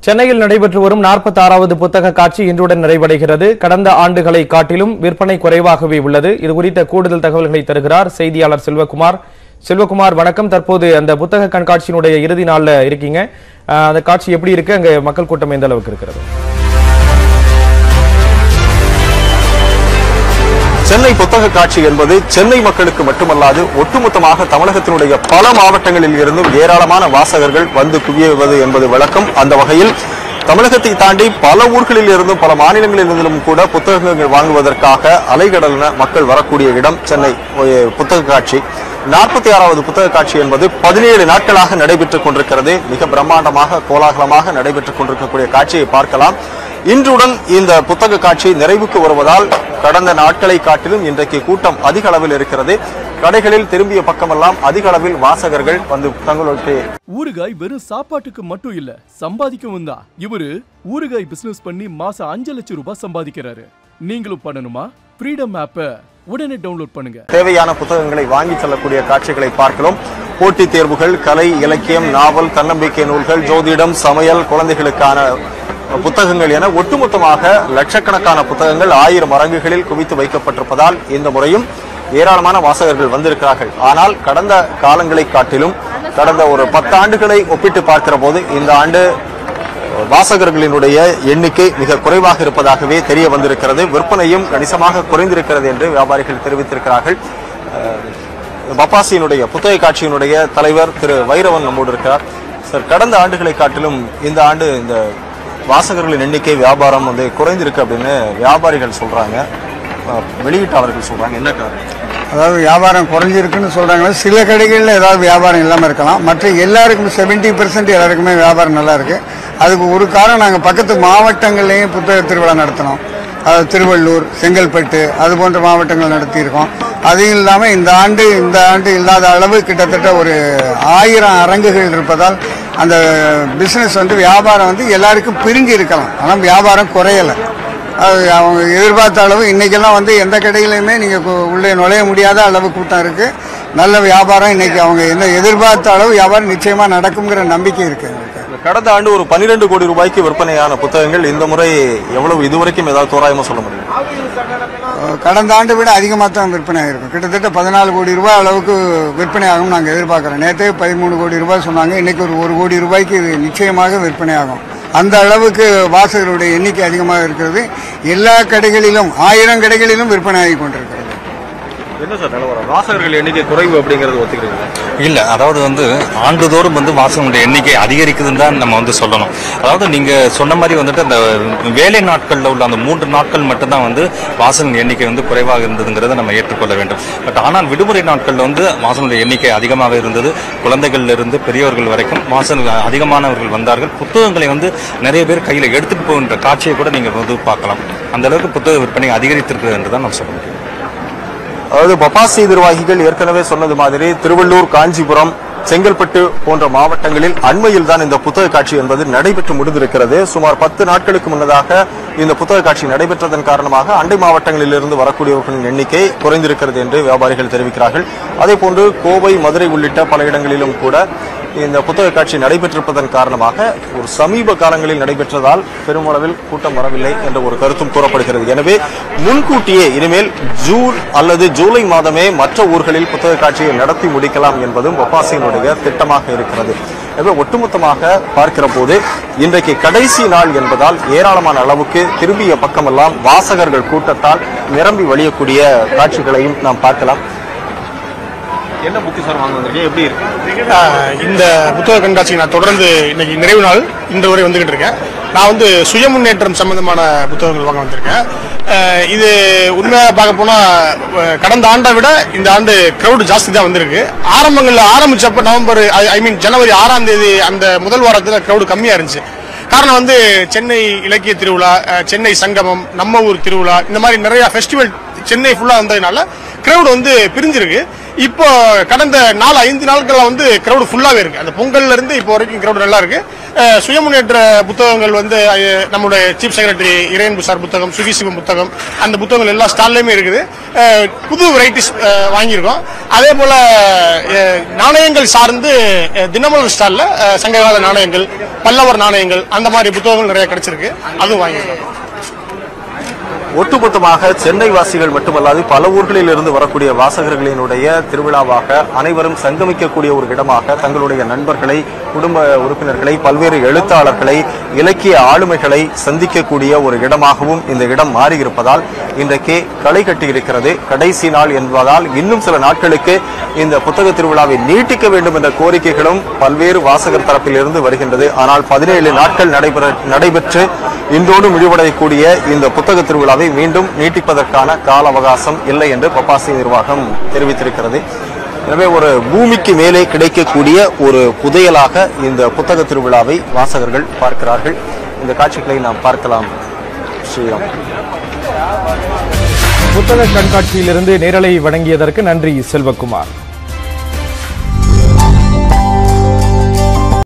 சென்னையில் நடைபெற்று வரும் 46வது புத்தக காட்சி இன்றுடன் நிறைவடைகிறது கடந்த ஆண்டுகளை காட்டிலும் விற்பனை குறைவாகவே உள்ளது இது குறித்த கூடுதல் தகவல்களை தருகிறார் செய்தியாளர் செல்வகுமார் செல்வகுமார் வணக்கம் தற்போது அந்த புத்தக கண்காட்சியினுடைய இறுதி நாள்ல இருக்கீங்க அஹ், அந்த காட்சி எப்படி இருக்கு அங்க மக்கள் கூட்டம் எந்த அளவுக்கு இருக்கிறது சென்னை புத்தக காட்சி என்பது சென்னை மக்களுக்கு மட்டுமல்லாது ஒட்டுமொத்தமாக தமிழகத்தினுடைய பல மாவட்டங்களில் இருந்தும் ஏராளமான வாசகர்கள் வந்து குவியுவது என்பது விளக்கம் அந்த வகையில் தமிழகத்தை தாண்டி பல ஊர்களில் இருந்தும் பல மாநிலங்களில் இருந்தும் கூட புத்தகங்கள் வாங்குவதற்காக அலைகடலென மக்கள் வரக்கூடிய இடம் சென்னை ஒ- புத்தக காட்சி நாற்பத்தி ஆறாவது புத்தக காட்சி என்பது பதினேழு நாட்களாக நடைபெற்றுக் கொண்டிருக்கிறது மிக பிரம்மாண்டமாக கோலாகலமாக நடைபெற்றுக் கொண்டிருக்கக்கூடிய காட்சியை பார்க்கலாம் இன்றுடன் இந்த புத்தக காட்சி நிறைவுக்கு வருவதால் கடந்த நாட்களை காட்டிலும் இன்றைக்கு கூட்டம் அதிக அளவில் இருக்கிறது கடைகளில் திரும்பிய பக்கமெல்லாம் அதிக அளவில் வாசகர்கள் வந்து தங்களுக்கு ஊறுகாய் வெறும் சாப்பாட்டுக்கு மட்டும் இல்ல சம்பாதிக்கவும் தான் இவரு ஊறுகாய் பிசினஸ் பண்ணி மாசம் அஞ்சு லட்சம் ரூபாய் சம்பாதிக்கிறாரு நீங்களும் பண்ணணுமா ஃப்ரீடம் ஆப்ப உடனே டவுன்லோட் பண்ணுங்க தேவையான புத்தகங்களை வாங்கி செல்லக்கூடிய காட்சிகளை பார்க்கிறோம் போட்டித் தேர்வுகள் கலை இலக்கியம் நாவல் தன்னம்பிக்கை நூல்கள் ஜோதிடம் சமையல் குழந்தைகளுக்கான புத்தகங்கள் என ஒட்டுமொத்தமாக லட்சக்கணக்கான புத்தகங்கள் ஆயிரம் அரங்குகளில் குவித்து வைக்கப்பட்டிருப்பதால் இந்த முறையும் ஏராளமான வாசகர்கள் வந்திருக்கிறார்கள் ஆனால் கடந்த காலங்களை காட்டிலும் கடந்த ஒரு பத்து ஆண்டுகளை ஒப்பிட்டு பார்க்கிற போது இந்த ஆண்டு வாசகர்களினுடைய எண்ணிக்கை மிக குறைவாக இருப்பதாகவே தெரிய வந்திருக்கிறது விற்பனையும் கணிசமாக குறைந்திருக்கிறது என்று வியாபாரிகள் தெரிவித்திருக்கிறார்கள் அஹ், பப்பாசியினுடைய புத்தக காட்சியினுடைய தலைவர் திரு வைரவன் நம்மோடு இருக்கிறார் சார் கடந்த ஆண்டுகளை காட்டிலும் இந்த ஆண்டு இந்த வாசகர்களின் எண்ணிக்கை வியாபாரம் வந்து குறைந்திருக்கு அப்படின்னு வியாபாரிகள் சொல்றாங்க அஹ், வெளியீட்டாளர்கள் சொல்றாங்க என்ன காரணம் அதாவது வியாபாரம் குறைஞ்சிருக்குன்னு சொல்றாங்க சில கடைகளில் ஏதாவது வியாபாரம் இல்லாமல் இருக்கலாம் மற்ற எல்லாருக்கும் 70% பெர்சன்ட் எல்லாருக்குமே வியாபாரம் நல்லா இருக்கு அதுக்கு ஒரு காரணம் நாங்கள் பக்கத்து மாவட்டங்கள்லேயும் புத்தக திருவிழா நடத்தினோம் அதாவது திருவள்ளூர் செங்கல்பட்டு அது போன்ற மாவட்டங்கள் நடத்தியிருக்கோம் அதுவும் இல்லாமல் இந்த ஆண்டு இந்த ஆண்டு இல்லாத அளவு கிட்டத்தட்ட ஒரு ஆயிரம் அரங்குகள் இருப்பதால் அந்த பிஸ்னஸ் வந்து வியாபாரம் வந்து எல்லாருக்கும் பிரிஞ்சு இருக்கலாம் ஆனால் வியாபாரம் குறையலை அது அவங்க எதிர்பார்த்த அளவு இன்னைக்கெல்லாம் வந்து எந்த கடையிலையுமே நீங்கள் உள்ளே நுழைய முடியாத அளவு கூட்டம் இருக்கு நல்ல வியாபாரம் இன்னைக்கு அவங்க என்ன எதிர்பார்த்த அளவு வியாபாரம் நிச்சயமா நடக்குங்கிற நம்பிக்கை இருக்கு எங்களுக்கு. கடந்த ஆண்டு ஒரு 12 கோடி ரூபாய்க்கு விற்பனையான புத்தகங்கள் இந்த முறை எவ்வளவு இதுவரைக்கும் ஏதாவது தோராயமா சொல்ல முடியும் அஹ் கடந்த ஆண்டை விட அதிகமாக தான் விற்பனை ஆகிருக்கும் கிட்டத்தட்ட பதினாலு கோடி ரூபாய் அளவுக்கு விற்பனை ஆகும் நாங்கள் எதிர்பார்க்குறோம் நேற்றே பதிமூணு கோடி ரூபாய் சொன்னாங்க இன்னைக்கு ஒரு ஒரு கோடி ரூபாய்க்கு இது நிச்சயமாக விற்பனை ஆகும் அந்த அளவுக்கு வாசகர்களுடைய எண்ணிக்கை அதிகமாக இருக்கிறது எல்லா கடைகளிலும் ஆயிரம் கடைகளிலும் விற்பனை ஆகி கொண்டிருக்கிறது என்ன சார் நிலவரம் வாசகர்கள் எண்ணிக்கை குறைவு அப்படிங்கறது ஒத்துக்கிறீங்க இல்ல அதாவது வந்து ஆண்டுதோறும் வந்து வாசகனுடைய எண்ணிக்கை அதிகரிக்குதுன்னு தான் நம்ம வந்து சொல்லணும் அதாவது நீங்க சொன்ன மாதிரி வந்துட்டு அந்த வேலை நாட்கள்ல உள்ள அந்த மூன்று நாட்கள் மட்டும்தான் வந்து வாசகன் எண்ணிக்கை வந்து குறைவாக இருந்ததுங்கிறத நம்ம ஏற்றுக்கொள்ள வேண்டும் பட் ஆனால் விடுமுறை நாட்கள்ல வந்து வாசகனுடைய எண்ணிக்கை அதிகமாக இருந்தது குழந்தைகள்ல இருந்து பெரியவர்கள் வரைக்கும் வாசகர்கள் அதிகமானவர்கள் வந்தார்கள் புத்தகங்களை வந்து நிறைய பேர் கையில எடுத்துட்டு போகின்ற காட்சியை கூட நீங்க வந்து பார்க்கலாம் அந்த அளவுக்கு புத்தக விற்பனை அதிகரித்திருக்கிறது என்று தான் நம்ம சொல்ல முடியும் அதாவது பப்பாசி நிர்வாகிகள் ஏற்கனவே சொன்னது மாதிரி திருவள்ளூர் காஞ்சிபுரம் செங்கல்பட்டு போன்ற மாவட்டங்களில் அண்மையில் தான் இந்த புத்தக காட்சி என்பது நடைபெற்று முடிந்திருக்கிறது சுமார் பத்து நாட்களுக்கு முன்னதாக இந்த புத்தக காட்சி நடைபெற்றதன் காரணமாக அண்டை மாவட்டங்களில் இருந்து வரக்கூடியவர்களின் எண்ணிக்கை குறைந்திருக்கிறது என்று வியாபாரிகள் தெரிவிக்கிறார்கள் அதே போன்று கோவை மதுரை உள்ளிட்ட பல இடங்களிலும் கூட இந்த புத்தக காட்சி நடைபெற்றிருப்பதன் காரணமாக ஒரு சமீப காலங்களில் நடைபெற்றதால் பெருமளவில் கூட்டம் வரவில்லை என்ற ஒரு கருத்தும் கூறப்படுகிறது எனவே முன்கூட்டியே இனிமேல் ஜூன் அல்லது ஜூலை மாதமே மற்ற ஊர்களில் புத்தக காட்சியை நடத்தி முடிக்கலாம் என்பதும் ஒப்பாசியினுடைய திட்டமாக இருக்கிறது எனவே ஒட்டுமொத்தமாக பார்க்கிற போது இன்றைக்கு கடைசி நாள் என்பதால் ஏராளமான அளவுக்கு திரும்பிய பக்கமெல்லாம் வாசகர்கள் கூட்டத்தால் நிரம்பி வழியக்கூடிய காட்சிகளையும் நாம் பார்க்கலாம் என்ன புக்கு சார் வாங்க வந்திருக்கீங்க எப்படி இருக்கு ஆஹ் இந்த புத்தக கண்காட்சிக்கு நான் தொடர்ந்து இன்னைக்கு நிறைவு நாள் இன்று வரை வந்துகிட்டு இருக்கேன் நான் வந்து சுய முன்னேற்றம் சம்பந்தமான புத்தகங்கள் வாங்க வந்திருக்கேன் ஆஹ் இது உண்மையாக பார்க்க போனா ஆஹ் கடந்த ஆண்டை விட இந்த ஆண்டு கிரௌடு ஜாஸ்தி தான் வந்திருக்கு ஆரம்பங்களில் ஆரம்பிச்சப்ப நவம்பர் ஐ மீன் ஜனவரி ஆறாம் தேதி அந்த முதல் வாரத்தில் கிரௌடு கம்மியாக இருந்துச்சு காரணம் வந்து சென்னை இலக்கிய திருவிழா அஹ், சென்னை சங்கமம் நம்ம ஊர் திருவிழா இந்த மாதிரி நிறைய ஃபெஸ்டிவல் சென்னை ஃபுல்லாக வந்ததுனால கிரௌட் வந்து பிரிஞ்சிருக்கு இப்போ கடந்த நாலு ஐந்து நாட்கள்ல வந்து கிரௌட் ஃபுல்லாவே இருக்கு அந்த பொங்கல்ல இருந்து இப்போ வரைக்கும் கிரௌட் நல்லா இருக்கு அஹ், சுயமுன்னேற்ற புத்தகங்கள் வந்து அஹ், நம்முடைய சீஃப் செக்ரட்டரி இறையன் புசார் புத்தகம் சுகி சிவம் புத்தகம் அந்த புத்தகங்கள் எல்லா ஸ்டால்லையுமே இருக்குது அஹ், புது வெரைட்டிஸ் வாங்கியிருக்கோம் அதே போல அஹ், நாணயங்கள் சார்ந்து அஹ், தினமலர் ஸ்டால்ல அஹ், சங்ககால நாணயங்கள் பல்லவர் நாணயங்கள் அந்த மாதிரி புத்தகங்கள் நிறைய கிடைச்சிருக்கு அதுவும் வாங்கியிருக்கோம் ஒட்டுமொத்தமாக சென்னை வாசிகள் மட்டுமல்லாது பல ஊர்களில் இருந்து வரக்கூடிய வாசகர்களினுடைய திருவிழாவாக அனைவரும் சங்கமிக்கக்கூடிய ஒரு இடமாக தங்களுடைய நண்பர்களை குடும்ப உறுப்பினர்களை பல்வேறு எழுத்தாளர்களை இலக்கிய ஆளுமைகளை சந்திக்கக்கூடிய ஒரு இடமாகவும் இந்த இடம் மாறியிருப்பதால் இன்றைக்கு களை கட்டியிருக்கிறது கடைசி நாள் என்பதால் இன்னும் சில நாட்களுக்கு இந்த புத்தக திருவிழாவை நீட்டிக்க வேண்டும் என்ற கோரிக்கைகளும் பல்வேறு வாசகர் தரப்பில் இருந்து வருகின்றது ஆனால் பதினேழு நாட்கள் நடைபெற நடைபெற்று இன்றோடு முடிவடையக்கூடிய இந்த புத்தக திருவிழாவை மீண்டும் நீட்டிப்பதற்கான கால அவகாசம் இல்லை என்று பப்பாசி நிர்வாகம் தெரிவித்திருக்கிறது எனவே ஒரு பூமிக்கு மேலே கிடைக்கக்கூடிய ஒரு புதையலாக இந்த புத்தக திருவிழாவை வாசகர்கள் பார்க்கிறார்கள் இந்த காட்சிகளை நாம் பார்க்கலாம் ஸ்ரீராம் புத்தக கண்காட்சியிலிருந்து நேரலை வழங்கியதற்கு நன்றி செல்வகுமார்